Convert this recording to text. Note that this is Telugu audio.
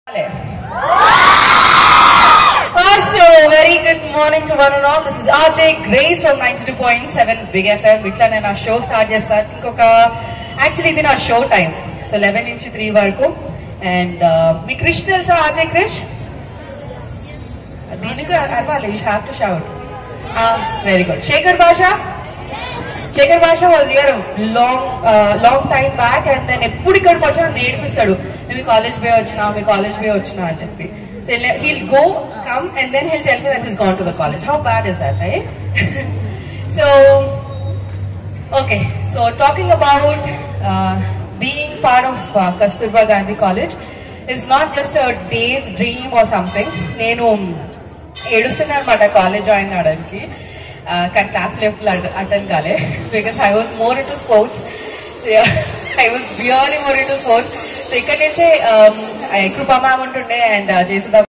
So, very good morning to one and all. This is RJ Grace from 92.7 Big FM. ఇట్లా నేను ఆ షో స్టార్ట్ చేస్తాను ఇంకొక యాక్చువల్లీ ఇది నా షో టైం సో లెవెన్ నుంచి త్రీ వరకు అండ్ మీ క్రిష్ తెలుసా ఆర్జే క్రిష్ దీనికి అరవాలి you have to shout very good Shekhar Bhasha Shekhar Bhasha was year long long time back and then ఎప్పుడు ఇక్కడికి వచ్చినా నేర్పిస్తాడు నేను మీ కాలేజ్ పోయి వచ్చినా మీ కాలేజ్ పోయి వచ్చినా అని చెప్పి he'll go come and then he'll tell me that is gone to the college how bad is that right so okay so talking about being part of Kasturba Gandhi college is not just days dream or something నేను ఏడుస్తున్నా అనమాట కాలేజ్ జాయిన్ అవడానికి కానీ క్లాస్ లెఫ్ట్ అటెండ్ కాలే because I was more into sports I was really more into sports so ఇక్కడ నుంచే కృపా మ్యామ్ ఉంటుండే అండ్ జేసుదా